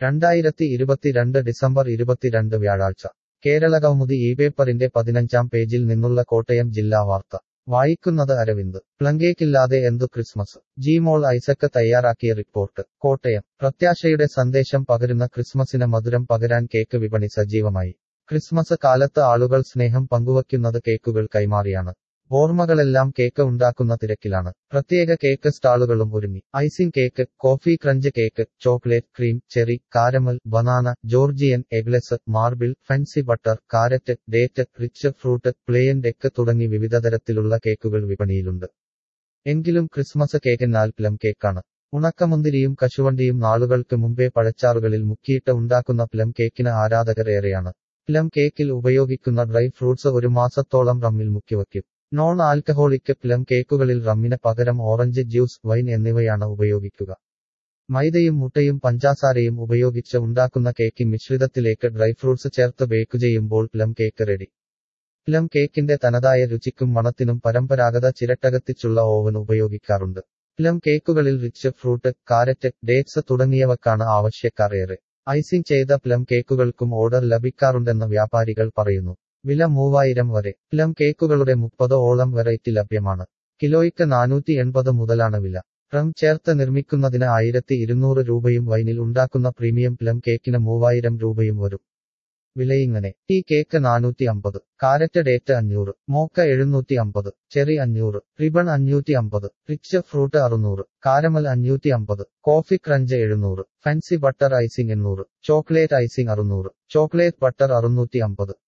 രണ്ടായിരത്തി ഇരുപത്തിരണ്ട് ഡിസംബർ ഇരുപത്തിരണ്ട് വ്യാഴാഴ്ച കേരള കൗമുദി ഈ പേപ്പറിന്റെ പതിനഞ്ചാം പേജിൽ നിന്നുള്ള കോട്ടയം ജില്ലാ വാർത്ത വായിക്കുന്നത് അരവിന്ദ് പ്ലങ്കേക്കില്ലാതെ എന്തു ക്രിസ്മസ് ജിമോൾ ഐസക്ക് തയ്യാറാക്കിയ റിപ്പോർട്ട് കോട്ടയം പ്രത്യാശയുടെ സന്ദേശം പകരുന്ന ക്രിസ്മസിന് മധുരം പകരാൻ കേക്ക് വിപണി സജീവമായി ക്രിസ്മസ് കാലത്ത് ആളുകൾ സ്നേഹം പങ്കുവയ്ക്കുന്നത് കേക്കുകൾ കൈമാറിയാണ് ഓർമ്മകളെല്ലാം കേക്ക് ഉണ്ടാക്കുന്ന തിരക്കിലാണ് പ്രത്യേക കേക്ക് സ്റ്റാളുകളും ഒരുങ്ങി icing cake coffee crunch cake chocolate cream cherry caramel banana Georgian eggless marble fancy butter carrot date rich fruit plain deck തുടങ്ങി വിവിധ തരത്തിലുള്ള കേക്കുകൾ വിപണിയിലുണ്ട് എങ്കിലും ക്രിസ്മസ് കേക്കെന്നാൽ പ്ലം കേക്കാണ് ഉണക്കമുന്തിരിയും കശുവണ്ടിയും നാളുകൾക്ക് മുമ്പേ പഴച്ചാറുകളിൽ മുക്കിയിട്ട് ഉണ്ടാക്കുന്ന പ്ലം കേക്കിന് ആരാധകർ ഏറെയാണ് പ്ലം കേക്കിൽ ഉപയോഗിക്കുന്ന ഡ്രൈ ഫ്രൂട്ട്സ് ഒരു മാസത്തോളം റമ്മിൽ മുക്കിവയ്ക്കും നോൺ ആൽക്കഹോളിക് പ്ലം കേക്കുകളിൽ റമ്മിന് പകരം ഓറഞ്ച് ജ്യൂസ് വൈൻ എന്നിവയാണ് ഉപയോഗിക്കുക മൈദയും മുട്ടയും പഞ്ചാസാരയും ഉപയോഗിച്ച് ഉണ്ടാക്കുന്ന കേക്ക് മിശ്രിതത്തിലേക്ക് ഡ്രൈ ഫ്രൂട്ട്സ് ചേർത്ത് ബേക്ക് ചെയ്യുമ്പോൾ പ്ലം കേക്ക് റെഡി പ്ലം കേക്കിന്റെ തനതായ രുചിക്കും മണത്തിനും പരമ്പരാഗത ചിരട്ടകത്തിച്ചുള്ള ഓവൻ ഉപയോഗിക്കാറുണ്ട് പ്ലം കേക്കുകളിൽ റിച്ച് ഫ്രൂട്ട് കാരറ്റ് ഡേറ്റ്സ് തുടങ്ങിയവക്കാണ് ആവശ്യക്കാർ ഏറെ ഐസിംഗ് ചെയ്ത പ്ലം കേക്കുകൾക്കും ഓർഡർ ലഭിക്കാറുണ്ടെന്ന് വ്യാപാരികൾ പറയുന്നു വില മൂവായിരം വരെ പ്ലം കേക്കുകളുടെ മുപ്പത് ഓളം വെറൈറ്റി ലഭ്യമാണ് കിലോയ്ക്ക് നാനൂറ്റി എൺപത് മുതലാണ് വില റം ചേർത്ത് നിർമ്മിക്കുന്നതിന് ആയിരത്തി ഇരുന്നൂറ് രൂപയും വൈനിൽ ഉണ്ടാക്കുന്ന പ്രീമിയം പ്ലം കേക്കിന് മൂവായിരം രൂപയും വരും വിലയിങ്ങനെ ടീ കേക്ക് നാനൂറ്റി അമ്പത് കാരറ്റ് ഡേറ്റ് അഞ്ഞൂറ് മോക്ക എഴുന്നൂറ്റി അമ്പത് ചെറി അഞ്ഞൂറ് റിബൺ അഞ്ഞൂറ്റി അമ്പത് റിച്ച് ഫ്രൂട്ട് അറുന്നൂറ് കാരമൽ അഞ്ഞൂറ്റി അമ്പത് കോഫി ക്രഞ്ച് എഴുന്നൂറ് ഫാൻസി ബട്ടർ ഐസിംഗ് എണ്ണൂറ് ചോക്ലേറ്റ് ഐസിംഗ് അറുന്നൂറ് ചോക്ലേറ്റ് ബട്ടർ അറുന്നൂറ്റി അമ്പത്